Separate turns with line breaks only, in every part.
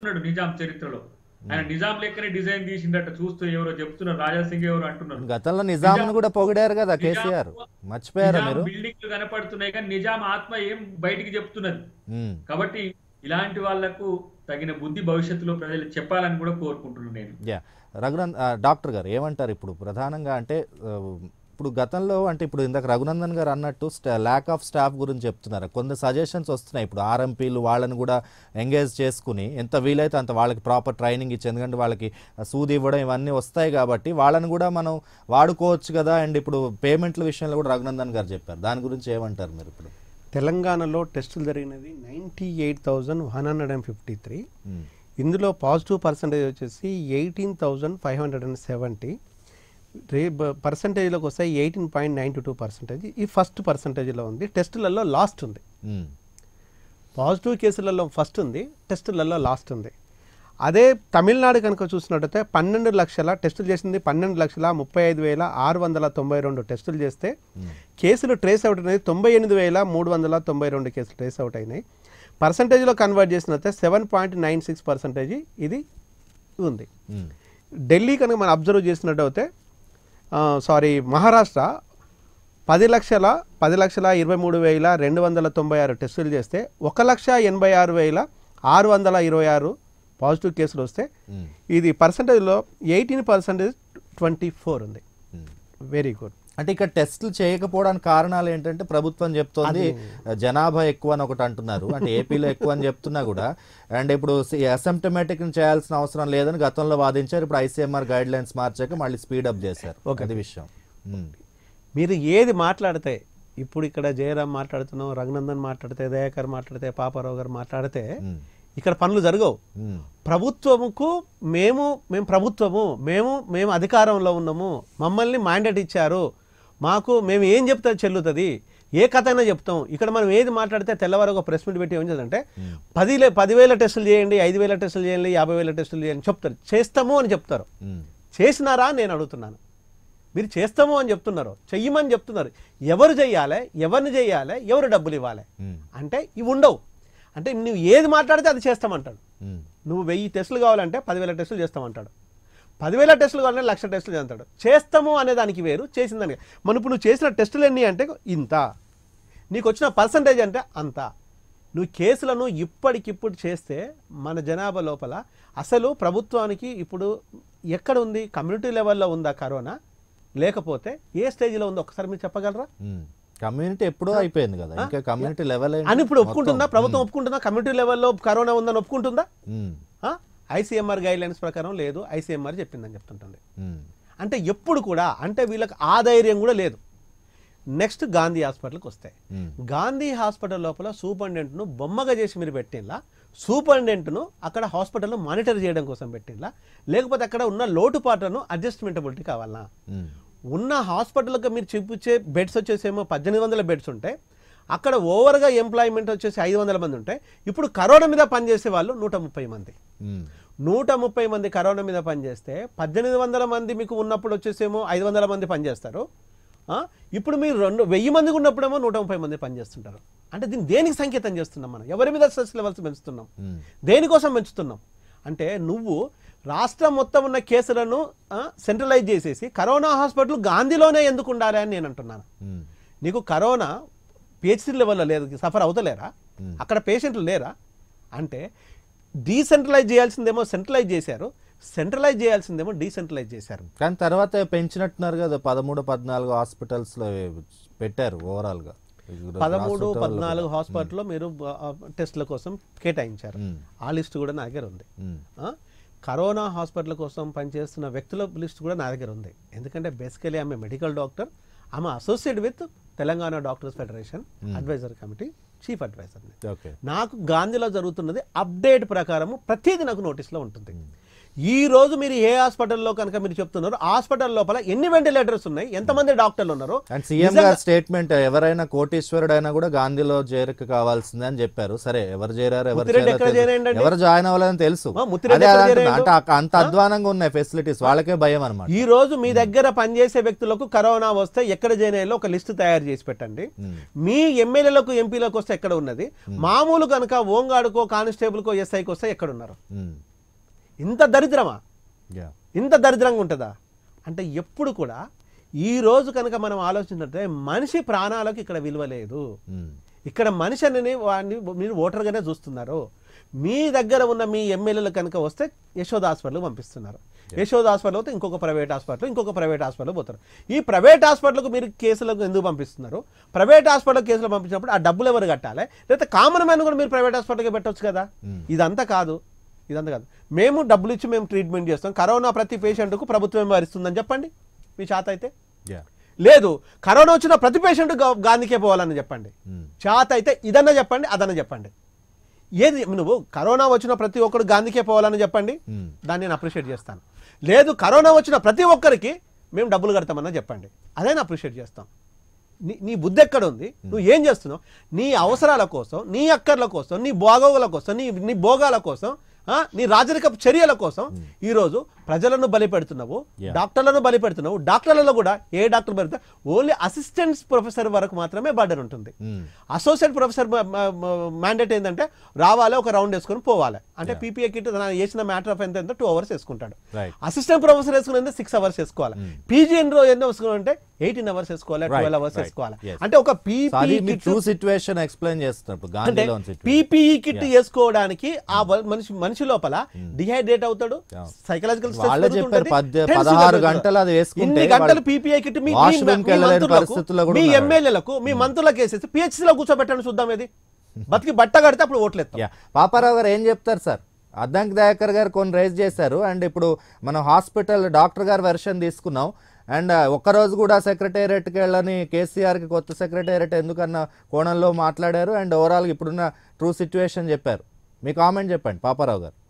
చెప్పుకున్నాడు నిజాం చరిత్రలో ఆయన నిజాం లెక్కనే డిజైన్ తీసిండట చూస్తూ ఎవరో చెప్తున్నారు రాజా సింగ్ ఎవరు అంటున్నారు
గతంలో నిజాంను కూడా పొగిడారు కదా కేసీఆర్ మర్చిపోయారా మీరు
బిల్డింగ్లు కనపడుతున్నాయి కానీ నిజాం ఆత్మ ఏం బయటికి చెప్తున్నది
ఉమ్.
కాబట్టి ఇలాంటి వాళ్లకు తగిన బుద్ధి భవిష్యత్తులో ప్రజలు చెప్పాలని కూడా కోరుకుంటున్నాను నేను
యా రఘునంద్ ఆ, డాక్టర్ గారు ఏమంటారు ఇప్పుడు ప్రధానంగా అంటే ఆ, ఇప్పుడు గతంలో అంటే ఇప్పుడు ఇందాక రఘునందన్ గారు అన్నట్టు ల్యాక్ ఆఫ్ స్టాఫ్ గురించి చెప్తున్నారు కొన్ని సజెషన్స్ వస్తున్నాయి ఇప్పుడు ఆర్ఎంపీలు వాళ్ళని కూడా ఎంగేజ్ చేసుకుని ఎంత వీలైతే అంత వాళ్ళకి ప్రాపర్ ట్రైనింగ్ ఇచ్చి ఎందుకంటే వాళ్ళకి సూది ఇవ్వడం ఇవన్నీ వస్తాయి కాబట్టి వాళ్ళని కూడా మనం వాడుకోవచ్చు కదా అండ్ ఇప్పుడు పేమెంట్ల విషయంలో కూడా రఘునందన్ గారు చెప్పారు దాని గురించి ఏమంటారు మీరు ఇప్పుడు
తెలంగాణలో టెస్టులు జరిగినది ninety eight thousand one hundred and fifty three
um,
ఇందులో పాజిటివ్ పర్సంటేజ్ వచ్చేసి eighteen thousand five hundred and seventy రే పర్సంటేజ్లోకి వస్తే eighteen point ninety two percentage ఈ ఫస్ట్ పర్సంటేజ్లో ఉంది టెస్టులలో లాస్ట్ ఉంది
ఉమ్,
పాజిటివ్ కేసులలో ఫస్ట్ ఉంది టెస్టులలో లాస్ట్ ఉంది అదే తమిళనాడు కనుక చూసినట్టయితే పన్నెండు లక్షల టెస్టులు చేసింది పన్నెండు లక్షల ముప్పై ఐదు వేల ఆరు వందల తొంభై రెండు టెస్టులు చేస్తే కేసులు ట్రేస్ అవుట్ అనేది తొంభై ఎనిమిది వేల మూడు వందల తొంభై రెండు కేసులు ట్రేస్ అవుట్ అయినాయి పర్సంటేజ్లో కన్వర్ట్ చేసినట్టే seven point nine six percentage ఇది ఉంది
ఉమ్,
ఢిల్లీ కనుక మనం అబ్జర్వ్ చేసినట్టయితే సారీ మహారాష్ట్ర పది లక్షల పది లక్షల ఇరవై మూడు వేల రెండు వందల తొంభై ఆరు టెస్టులు చేస్తే ఒక లక్ష ఎనభై ఆరు వేల ఆరు వందల ఇరవై ఆరు పాజిటివ్ కేసులు వస్తే
ఉమ్,
ఇది పర్సంటేజ్లో ఎయిటీన్ పర్సెంటేజ్ ట్వంటీ ఫోర్ ఉంది
ఉమ్.
వెరీ గుడ్
అంటే ఇక్కడ టెస్టులు చేయకపోవడానికి కారణాలు ఏంటంటే ప్రభుత్వం చెప్తోంది జనాభా ఎక్కువ అని ఒకటి అంటున్నారు అంటే ఏపీలో ఎక్కువ అని చెప్తున్నా కూడా అండ్ ఇప్పుడు అసెంప్టమేటిక్ చేయాల్సిన అవసరం లేదని గతంలో వాదించారు ఇప్పుడు ఐసీఎంఆర్ గైడ్ లైన్స్ మార్చాక మళ్ళీ స్పీడప్ చేశారు అది విషయం ఉమ్,
మీరు ఏది మాట్లాడితే ఇప్పుడు ఇక్కడ జయరాం మాట్లాడుతున్నాం రఘునందన్ మాట్లాడితే దయాకర్ మాట్లాడితే పాపారావు గారు మాట్లాడితే
ఉమ్,
ఇక్కడ పనులు జరగవు
ఉమ్,
ప్రభుత్వముకు మేము మేము ప్రభుత్వము మేము మేము అధికారంలో ఉన్నాము మమ్మల్ని మ్యాండేట్ ఇచ్చారు మాకు మేము ఏం చెప్తే చెల్లుతుంది ఏ కథ అయినా చెప్తాం ఇక్కడ మనం ఏది మాట్లాడితే తెల్లవారు ఒక ప్రెస్ మీట్ పెట్టి ఏం చేద్దంటే పది లే- పదివేల టెస్టులు చేయండి ఐదు వేల టెస్టులు చేయండి యాభై వేల టెస్టులు చేయండి చెప్తారు చేస్తాము అని చెప్తారు
ఉమ్,
చేసినారా అని నేను అడుగుతున్నాను మీరు చేస్తాము అని చెప్తున్నారు చెయ్యమని చెప్తున్నారు ఎవరు చెయ్యాలి ఎవరిని చెయ్యాలి ఎవరు డబ్బులు ఇవ్వాలి
ఉమ్,
అంటే ఇవి ఉండవు అంటే నువ్వు ఏది మాట్లాడితే అది చేస్తామంటాడు
ఉమ్,
నువ్వు వెయ్యి టెస్టులు కావాలంటే పదివేల టెస్టులు చేస్తామంటాడు పదివేల టెస్టులు కావాలంటే లక్ష టెస్టులు చేస్తాడు చేస్తాము అనే దానికి వేరు చేసిన దానికి మనం ఇప్పుడు నువ్వు చేసిన టెస్టులు ఎన్ని అంటే ఇంత నీకు వచ్చిన పర్సంటేజ్ అంటే అంత నువ్వు కేసులను ఇప్పటికిప్పుడు చేస్తే మన జనాభా లోపల అసలు ప్రభుత్వానికి ఇప్పుడు ఎక్కడ ఉంది కమ్యూనిటీ లెవెల్లో ఉందా కరోనా లేకపోతే ఏ స్టేజ్లో ఉందో ఒకసారి మీరు చెప్పగలరా
ఉమ్. కమ్యూనిటీ ఎప్పుడో అయిపోయింది కదా ఇంకా కమ్యూనిటీ లెవెల్ ఏంటి?
అని ఇప్పుడు
మొత్తం.
ఒప్పుకుంటుందా ప్రభుత్వం ఒప్పుకుంటుందా కమ్యూనిటీ లెవెల్లో కరోనా ఉందని ఒప్పుకుంటుందా
ఉమ్,
ఐసీఎంఆర్ గైడ్ లైన్స్ ప్రకారం లేదు ఐసీఎంఆర్ చెప్పిందని చెప్తుంటుంది
ఉమ్,
అంటే ఎప్పుడు కూడా అంటే వీళ్ళకి ఆ ధైర్యం కూడా లేదు నెక్స్ట్ గాంధీ హాస్పిటల్కి వస్తాయి
ఉమ్,
గాంధీ హాస్పిటల్ లోపల సూపరింటెండెంట్ను బొమ్మగా చేసి మీరు పెట్టిందా సూపరింటెండెంట్ను అక్కడ హాస్పిటల్లో మానిటర్ చేయడం కోసం పెట్టిందా లేకపోతే అక్కడ ఉన్న లోటుపాట్లను అడ్జస్ట్మెంటబిలిటీ కావాలా
ఉమ్,
ఉన్న హాస్పిటల్కి మీరు చూపించే బెడ్స్ వచ్చేసేమో పద్దెనిమిది వందల బెడ్స్ ఉంటాయి అక్కడ ఓవర్గా ఎంప్లాయ్మెంట్ వచ్చేసి ఐదు వందల మంది ఉంటాయి ఇప్పుడు కరోనా మీద పనిచేసే వాళ్ళు నూట ముప్పై మంది
ఉమ్,
నూట ముప్పై మంది కరోనా మీద పనిచేస్తే పద్దెనిమిది వందల మంది మీకు ఉన్నప్పుడు వచ్చేసేమో ఐదు వందల మంది పనిచేస్తారు ఆ? ఇప్పుడు మీరు రెండు వెయ్యి మందికి ఉన్నప్పుడేమో నూట ముప్పై మంది పనిచేస్తుంటారు అంటే దీన్ని దేనికి సంకేతం చేస్తున్నాం మనం ఎవరి మీద స్ట్రెస్ లెవెల్స్ పెంచుతున్నాం
ఉమ్,
దేనికోసం పెంచుతున్నాం అంటే నువ్వు రాష్ట్రం మొత్తం ఉన్న కేసులను సెంట్రలైజ్ చేసేసి కరోనా హాస్పిటల్ గాంధీలోనే ఎందుకు ఉండాలి అని నేను అంటున్నాను
ఉమ్,
నీకు కరోనా పిహెచ్సి లెవెల్లో లేదు సఫర్ అవుతలేరా అక్కడ పేషెంట్లు లేరా అంటే డీసెంట్రలైజ్ చేయాల్సిందేమో సెంట్రలైజ్ చేశారు సెంట్రలైజ్ చేయాల్సిందేమో డీసెంట్రలైజ్ చేశారు
కానీ తర్వాత పెంచినట్టున్నారు కదా పదమూడు పద్నాలుగు హాస్పిటల్స్ లో పెట్టారు ఓవరాల్ గా
పదమూడు
రాష్ట్ర
పద్నాలుగు హాస్పిటల్లో మీరు ఆ, టెస్టుల కోసం కేటాయించారు
మ్మ్.
ఆ లిస్ట్ కూడా నా దగ్గర ఉంది
ఉమ్,
ఆ? కరోనా హాస్పిటల్ కోసం పనిచేస్తున్న వ్యక్తుల లిస్ట్ కూడా నా దగ్గర ఉంది ఎందుకంటే బేసికలీ ఆమె మెడికల్ డాక్టర్ ఆమె associate with Telangana doctors federation advisor committee chief advisor
okay
నాకు గాంధీలో జరుగుతున్నది అప్డేట్ ప్రకారము ప్రతిదీ నాకు నోటీస్లో ఉంటుంది ఈ రోజు మీరు ఏ హాస్పిటల్లో కనుక మీరు చెప్తున్నారు హాస్పిటల్ లోపల ఎన్ని వెంటిలేటర్స్ ఉన్నాయి ఎంతమంది డాక్టర్లు ఉన్నారు
అండ్ సీఎం
నిజంగా-
గారి స్టేట్మెంట్ ఎవరైనా కోటీశ్వరుడైనా కూడా గాంధీలో చేరక కావాల్సిందే అని చెప్పారు సరే ఎవరు చేరారు ఎవరు
ముత్తిరెడ్డి
చేరారో
ఎక్కడ
తెలుసు.
జాయిన్ అయ్యిండండి?
ఎవరు జాయిన్ అవ్వాలని తెలుసు
మా ముత్తిరెడ్డి
అదే
ఎక్కడ
అదే
జాయిన్
అంటున్నా. అంటే ఆ- అంత అధ్వానంగా ఉన్నాయి ఫెసిలిటీస్ వాళ్ళకే భయం అనమాట
ఈ రోజు మీ దగ్గర పనిచేసే వ్యక్తులకు కరోనా వస్తే ఎక్కడ జాయిన్ అయ్యాలో ఒక లిస్ట్ తయారు చేసి పెట్టండి మీ ఎమ్మెల్యేలకు ఎంపీలకు వస్తే ఎక్కడ ఉన్నది మామూలు కనుక ఓంగాడుకో కానిస్టేబుల్కో ఎస్ఐకి వస్తే ఎక్కడ ఉన్నారు ఇంత దరిద్రమా ఇంత దరిద్రంగా ఉంటుందా అంటే ఎప్పుడు కూడా ఈ రోజు కనుక మనం ఆలోచించినట్టే మనిషి ప్రాణాలకు ఇక్కడ విలువ లేదు ఇక్కడ మనిషి అని వాడిని మీరు ఓటర్గానే చూస్తున్నారు మీ దగ్గర ఉన్న మీ ఎమ్మెల్యేలు కనుక వస్తే యశోద హాస్పిటల్ పంపిస్తున్నారు యశోద హాస్పిటల్ పోతే ఇంకొక ప్రైవేట్ హాస్పిటల్ ఇంకొక ప్రైవేట్ హాస్పిటల్ పోతారు ఈ ప్రైవేట్ హాస్పిటల్కు మీరు కేసులకు ఎందుకు పంపిస్తున్నారు ప్రైవేట్ హాస్పిటల్ కేసులు పంపించినప్పుడు ఆ డబ్బులు ఎవరు కట్టాలి లేకపోతే కామన్ మ్యాన్ కూడా మీరు ప్రైవేట్ హాస్పిటల్కి పెట్టొచ్చు కదా ఇదంతా కాదు ఇదంతా కాదు మేము డబ్బులు ఇచ్చి మేము ట్రీట్మెంట్ చేస్తాం కరోనా ప్రతి పేషెంట్కు ప్రభుత్వం భరిస్తుందని చెప్పండి మీ చేత అయితే లేదు కరోనా వచ్చిన ప్రతి పేషెంట్ గాంధీకే పోవాలని చెప్పండి చేత అయితే ఇదన్నా చెప్పండి అదన్నా చెప్పండి ఏది నువ్వు కరోనా వచ్చిన ప్రతి ఒక్కరు గాంధీకే పోవాలని చెప్పండి దాన్ని నేను అప్రిషియేట్ చేస్తాను లేదు కరోనా వచ్చిన ప్రతి ఒక్కరికి మేము డబ్బులు కడతామన్నా చెప్పండి అదే నేను అప్రిషియేట్ చేస్తాం నీ నీ బుద్ధి ఎక్కడ ఉంది నువ్వు ఏం చేస్తున్నావు నీ అవసరాల కోసం నీ అక్కర్ల కోసం నీ భోగోగుల కోసం నీ నీ భోగాల కోసం ఆ, నీ రాజరిక చర్యల కోసం ఈ రోజు ప్రజలను బలి పెడుతున్నావు
Yeah.
డాక్టర్లను బలి పెడుతున్నావు డాక్టర్లలో కూడా ఏ డాక్టర్ పెడతా ఓన్లీ అసిస్టెంట్ ప్రొఫెసర్ వరకు మాత్రమే బర్డర్ ఉంటుంది అసోసియేట్ ప్రొఫెసర్ మ్యాండేట్ ఏంటంటే రావాలి ఒక రౌండ్ వేసుకొని పోవాలి అంటే పీపీఏ కిట్ తన వేసిన మ్యాటర్ ఆఫ్ ఎంత ఎంత టూ అవర్స్ వేసుకుంటాడు
Right.
అసిస్టెంట్ ప్రొఫెసర్ వేసుకునే సిక్స్ అవర్స్ వేసుకోవాలి పీజీ ఎన్ని రోజు ఎన్ని వేసుకోవాలంటే ఎయిటీన్ అవర్స్ వేసుకోవాలి
Right,
ట్వెల్వ్ అవర్స్
right,
వేసుకోవాలి
yes.
అంటే ఒక
So అది
P
P
kit
true situation explain చేస్తున్నప్పుడు
అంటే
గాంధీలో సిచ్యువేషన్
పీపీఈ కిట్ వేసుకోవడానికి ఆ వ- మనిషి మనిషి లోపల డిహైడ్రేట్ అవుతాడు
Yeah.
సైకలాజికల్
వాళ్ళే చెప్పారు పద్దె- పదహారు గంటలు అది వేసుకుంటే
ఇన్ని గంటలు
వాళ్ళు
పీపీఐ కిట్ మీ
washroom
మీ-
కి
మీ
వెళ్ళలేని
మంత్రులకు,
పరిస్థితుల్లో కూడా
మీ
ఉన్నారు.
ఎమ్మెల్యేలకు మీ మంత్రులకు వేసేసి పిహెచ్సి లో కూర్చోబెట్టండి చూద్దాం ఇది బతికి బట్ట కడితే అప్పుడు ఓట్లు ఎత్తాం
యా పాపారావు గారు ఏం చెప్తారు సార్ అద్దంకి దయాకర్ గారు కొన్ని రైజ్ చేశారు అండ్ ఇప్పుడు మనం హాస్పిటల్ డాక్టర్ గారు వెర్షన్ తీసుకున్నాం అండ్ ఒక్కరోజు కూడా సెక్రటేరియట్కి వెళ్ళని కేసీఆర్కి కొత్త సెక్రటేరియట్ ఎందుకన్న కోణంలో మాట్లాడారు అండ్ ఓవరాల్గా ఇప్పుడున్న ట్రూ సిచ్యువేషన్ చెప్పారు మీ కామెంట్ చెప్పండి పాపారావు గారు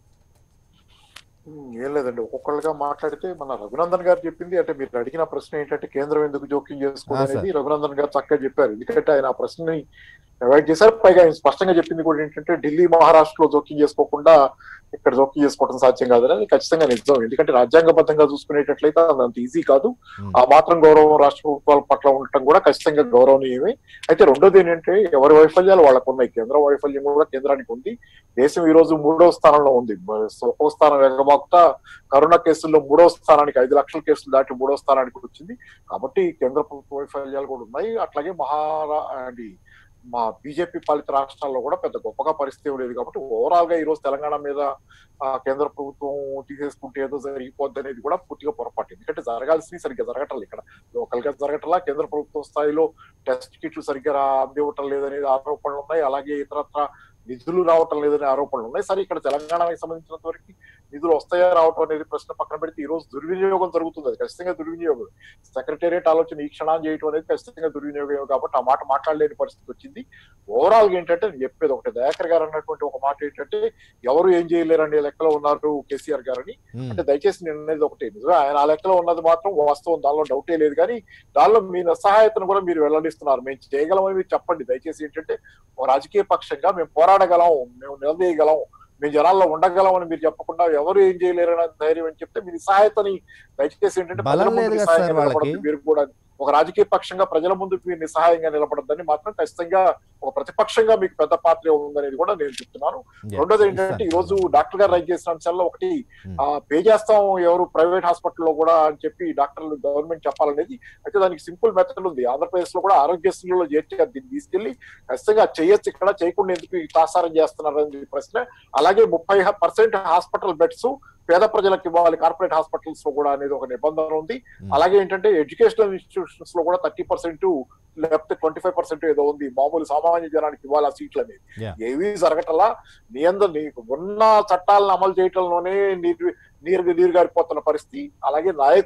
ఉమ్, ఏం లేదండి ఒక్కొక్కళ్ళుగా మాట్లాడితే మన రఘునందన్ గారు చెప్పింది అంటే మీరు అడిగిన ప్రశ్న ఏంటంటే కేంద్రం ఎందుకు జోక్యం
ఆ,
చేసుకోవాలనేది రఘునందన్ గారు చక్కగా చెప్పారు ఎందుకంటే ఆయన ఆ ప్రశ్నని అవాయిడ్ చేశారు పైగా ఆయన స్పష్టంగా చెప్పింది కూడా ఏంటంటే ఢిల్లీ మహారాష్ట్రలో జోక్యం చేసుకోకుండా ఇక్కడ జోక్యం చేసుకోవడం సాధ్యం కాదని అది ఖచ్చితంగా నిజం ఎందుకంటే రాజ్యాంగబద్ధంగా చూసుకునేటట్లయితే అది అంత ఈజీ కాదు
Hmm.
ఆ మాత్రం గౌరవం రాష్ట్ర ప్రభుత్వాల పట్ల ఉండటం కూడా ఖచ్చితంగా గౌరవనీయమే అయితే రెండోది ఏంటంటే ఎవరి వైఫల్యాలు వాళ్ళకు ఉన్నాయి కేంద్ర వైఫల్యం కూడా కేంద్రానికి ఉంది దేశం ఈ రోజు మూడో స్థానంలో ఉంది ఒక్కో స్థానం ఎగమాకుతా కరోనా కేసుల్లో మూడో స్థానానికి ఐదు లక్షల కేసులు దాటి మూడో స్థానానికి వచ్చింది కాబట్టి కేంద్ర ప్రభుత్వ వైఫల్యాలు కూడా ఉన్నాయి అట్లాగే మహారా అది మా బీజేపీ పాలిత రాష్ట్రాల్లో కూడా పెద్ద గొప్పగా పరిస్థితి ఏం లేదు కాబట్టి ఓవరాల్ గా ఈ రోజు తెలంగాణ మీద ఆ, కేంద్ర ప్రభుత్వం తీసేసుకుంటే ఏదో జరిగిపోద్ది అనేది కూడా పూర్తిగా పొరపాటు ఎందుకంటే జరగాల్సింది సరిగ్గా జరగటం ఇక్కడ లోకల్ గా జరగటంలా కేంద్ర ప్రభుత్వ స్థాయిలో టెస్ట్ కిట్లు సరిగ్గా రా- అందివ్వటం లేదనేది ఆరోపణలు ఉన్నాయి అలాగే ఇతరత్ర నిధులు రావటం లేదనే ఆరోపణలు ఉన్నాయి సరే ఇక్కడ తెలంగాణకి సంబంధించినంత వరకు నిధులు వస్తాయా రావటం అనేది ప్రశ్న పక్కన పెడితే ఈ రోజు దుర్వినియోగం జరుగుతుంది అది ఖచ్చితంగా దుర్వినియోగం సెక్రటేరియట్ ఆలోచన ఈ క్షణాన్ని చేయటం అనేది ఖచ్చితంగా దుర్వినియోగం కాబట్టి ఆ మాట మాట్లాడలేని పరిస్థితి వచ్చింది ఓవరాల్ గా ఏంటంటే నేను చెప్పేది ఒకటి దయాకర్ గారు అన్నటువంటి ఒక మాట ఏంటంటే ఎవరు ఏం చేయలేరు అనే లెక్కలో ఉన్నారు కేసీఆర్ గారని
మ్మ్.
అంటే దయచేసి నేను అనేది ఒకటి నిజమే ఆయన ఆ లెక్కలో ఉన్నది మాత్రం వాస్తవం దానిలో డౌటే లేదు కానీ దానిలో మీ నిస్సహాయతను కూడా మీరు వెల్లడిస్తున్నారు మేము చేయగలమని మీరు చెప్పండి దయచేసి ఏంటంటే ఒక రాజకీయ పక్షంగా మేము పోరాడగలం మేము నిలదీయగలం మేము జనాల్లో ఉండగలం అని మీరు చెప్పకుండా ఎవరు ఏం చేయలేరని ధైర్యం అని చెప్తే మీ నిస్సహాయతని దయచేసి ఏంటంటే
బలం
ప్రజల ముందు
లేదు కదా
నిస్సహాయంగా
సార్ వాళ్ళకి.
నిలబడొద్దు. మీరు కూడా ఒక రాజకీయ పక్షంగా ప్రజల ముందు మీరు నిస్సహాయంగా నిలబడద్దని మాత్రం ఖచ్చితంగా ఒక ప్రతిపక్షంగా మీకు పెద్ద పాత్ర ఉందనేది కూడా నేను చెప్తున్నాను
Yeah,
రెండోది ఏంటంటే ఈ రోజు డాక్టర్ గారు రైట్ చేసిన అంశాల్లో ఒకటి
Hmm.
ఆ పే చేస్తాం ఎవరు ప్రైవేట్ హాస్పిటల్లో కూడా అని చెప్పి డాక్టర్లు గవర్నమెంట్ చెప్పాలనేది అయితే దానికి సింపుల్ మెథడ్ ఉంది ఆంధ్రప్రదేశ్ లో కూడా ఆరోగ్యశ్రీలో చేర్చారు దీన్ని తీసుకెళ్లి ఖచ్చితంగా చేయొచ్చు ఇక్కడ చేయకుండా ఎందుకు ఈ తాసారం చేస్తున్నారు అనేది ప్రశ్న అలాగే ముప్పై పర్సెంట్ హాస్పిటల్ బెడ్స్ పేద ప్రజలకు ఇవ్వాలి కార్పొరేట్ హాస్పిటల్స్ లో కూడా అనేది ఒక నిబంధన ఉంది
Hmm.
అలాగే ఏంటంటే ఎడ్యుకేషనల్ ఇన్స్టిట్యూషన్స్ లో కూడా థర్టీ పర్సెంట్ లేకపోతే ట్వంటీ ఫైవ్ పర్సెంట్ ఏదో ఉంది మామూలు సామాన్య జనానికి ఇవ్వాలి ఆ సీట్లు అనేది
Yeah.
ఏవి జరగటలా నీ అందరు నీకు ఉన్న చట్టాలను అమలు చేయటంలోనే నీరు నీరు నీరు గారిపోతున్న పరిస్థితి అలాగే నాయకులు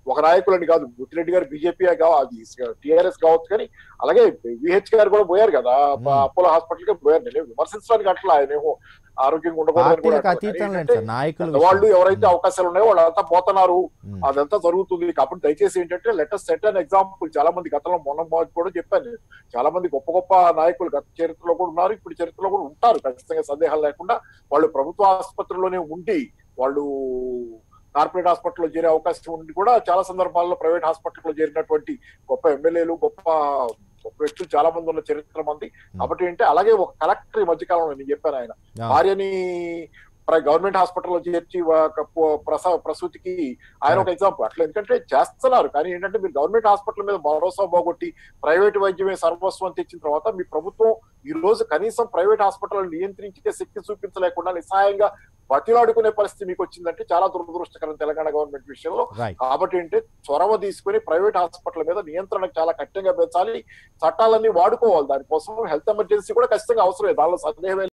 ఒక నాయకులని కాదు ముత్తిరెడ్డి గారు బీజేపీ అది టిఆర్ఎస్ కావచ్చు కానీ అలాగే విహెచ్ గారు కూడా పోయారు కదా
Hmm.
అపోలో హాస్పిటల్ కి పోయారు నేను విమర్శించడానికి అట్లా ఆయన ఏమో ఆరోగ్యంగా ఉండకూడదని కూడా
పార్టీలకు
అంటారు.
అతీతం
కానీ
లేదు సార్ నాయకులు
వాళ్ళు ఎవరైతే అవకాశాలు ఉన్నాయో వాళ్ళంతా పోతున్నారు
ఉమ్,
అదంతా జరుగుతుంది కాబట్టి దయచేసి ఏంటంటే లెటర్ సెట్ అన్ ఎగ్జాంపుల్ చాలా మంది గతంలో మొన్న మొన్న కూడా చెప్పాను నేను. చాలా మంది గొప్ప గొప్ప నాయకులు గత చరిత్రలో కూడా ఉన్నారు ఇప్పుడు చరిత్రలో కూడా ఉంటారు ఖచ్చితంగా సందేహాలు లేకుండా వాళ్ళు ప్రభుత్వ ఆసుపత్రిలోనే ఉండి వాళ్ళు కార్పొరేట్ హాస్పిటల్లో చేరే అవకాశం ఉండి కూడా చాలా సందర్భాల్లో ప్రైవేట్ హాస్పిటల్లో చేరినటువంటి గొప్ప ఎమ్మెల్యేలు గొప్ప గొప్ప వ్యక్తులు చాలా మంది ఉన్న చరిత్ర మంది కాబట్టి ఏంటంటే అలాగే ఒక కలెక్టర్ ఈ మధ్యకాలంలో నేను చెప్పాను ఆయన
ఆ,
భార్యని ప్ర- గవర్నమెంట్ హాస్పిటల్లో చేర్చి ఒక ప- ప్రసవ ప్రసూతికి ఆయన ఒక ఎగ్జాంపుల్ అట్లా ఎందుకంటే చేస్తున్నారు కానీ ఏంటంటే మీరు గవర్నమెంట్ హాస్పిటల్ మీద భరోసా పోగొట్టి ప్రైవేట్ వైద్యమే సర్వస్వం తెచ్చిన తర్వాత మీ ప్రభుత్వం ఈ రోజు కనీసం ప్రైవేట్ హాస్పిటల్ నియంత్రించే శక్తి చూపించలేకుండా నిస్సహాయంగా బతిలాడుకునే పరిస్థితి మీకు వచ్చిందంటే చాలా దురదృష్టకరం తెలంగాణ గవర్నమెంట్ విషయంలో
రైట్
కాబట్టి ఏంటంటే చొరవ తీసుకుని ప్రైవేట్ హాస్పిటల్ మీద నియంత్రణ చాలా కఠినంగా పెంచాలి చట్టాలన్నీ వాడుకోవాలి దానికోసం హెల్త్ ఎమర్జెన్సీ కూడా ఖచ్చితంగా అవసరమే దానిలో సందేహం